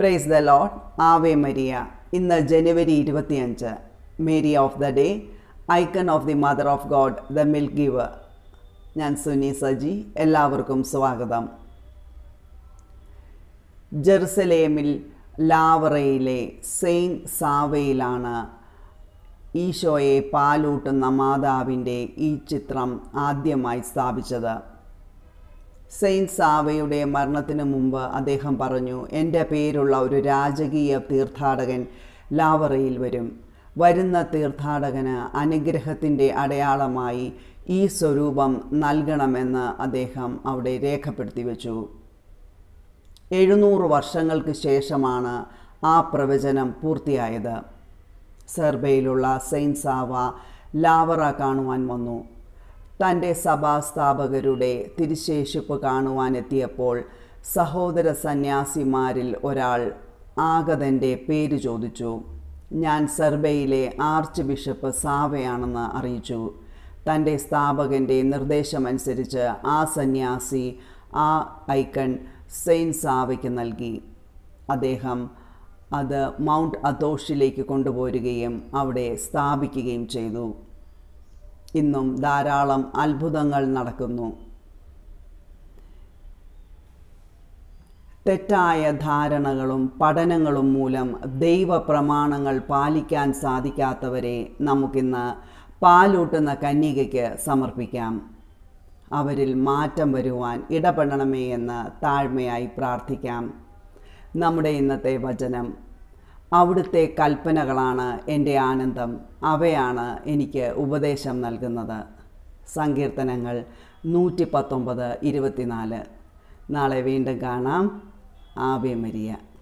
price the Lord ave Maria ഇന്ന് ജനുവരി ഇരുപത്തിയഞ്ച് Mary of the day icon of the mother of God the milk giver ഞാൻ സുനി സജി എല്ലാവർക്കും സ്വാഗതം ജെറുസലേമിൽ ലാവറയിലെ സെയിൻറ്റ് സാവയിലാണ് ഈശോയെ പാലൂട്ടുന്ന മാതാവിൻ്റെ ഈ ചിത്രം ആദ്യമായി സ്ഥാപിച്ചത് സെയിൻറ്റ് സാവയുടെ മരണത്തിന് മുമ്പ് അദ്ദേഹം പറഞ്ഞു എൻ്റെ പേരുള്ള ഒരു രാജകീയ തീർത്ഥാടകൻ ലാവറയിൽ വരും വരുന്ന തീർത്ഥാടകന് അനുഗ്രഹത്തിൻ്റെ അടയാളമായി ഈ സ്വരൂപം നൽകണമെന്ന് അദ്ദേഹം അവിടെ രേഖപ്പെടുത്തി വെച്ചു എഴുന്നൂറ് വർഷങ്ങൾക്ക് ശേഷമാണ് ആ പ്രവചനം പൂർത്തിയായത് സെർബയിലുള്ള സെയിൻറ്റ് സാവ ലാവറ കാണുവാൻ വന്നു തൻ്റെ സഭാസ്ഥാപകരുടെ തിരുശേഷിപ്പ് കാണുവാനെത്തിയപ്പോൾ സഹോദര സന്യാസിമാരിൽ ഒരാൾ ആഗതൻ്റെ പേര് ചോദിച്ചു ഞാൻ സെർബയിലെ ആർച്ച് ബിഷപ്പ് സാവയാണെന്ന് അറിയിച്ചു തൻ്റെ സ്ഥാപകൻ്റെ നിർദ്ദേശമനുസരിച്ച് ആ സന്യാസി ആ ഐക്കൺ സെയിൻറ്റ് സാവയ്ക്ക് നൽകി അദ്ദേഹം അത് മൗണ്ട് അതോഷിലേക്ക് കൊണ്ടുപോരുകയും അവിടെ സ്ഥാപിക്കുകയും ചെയ്തു ഇന്നും ധാരാളം അത്ഭുതങ്ങൾ നടക്കുന്നു തെറ്റായ ധാരണകളും പഠനങ്ങളും മൂലം ദൈവ പ്രമാണങ്ങൾ പാലിക്കാൻ സാധിക്കാത്തവരെ നമുക്കിന്ന് പാലൂട്ടുന്ന കന്യകയ്ക്ക് സമർപ്പിക്കാം അവരിൽ മാറ്റം വരുവാൻ ഇടപെടണമേ എന്ന് താഴ്മയായി പ്രാർത്ഥിക്കാം നമ്മുടെ ഇന്നത്തെ വചനം അവിടുത്തെ കൽപ്പനകളാണ് എൻ്റെ ആനന്ദം അവയാണ് എനിക്ക് ഉപദേശം നൽകുന്നത് സങ്കീർത്തനങ്ങൾ നൂറ്റി പത്തൊമ്പത് ഇരുപത്തിനാല് നാളെ വീണ്ടും കാണാം ആവേ മരിയ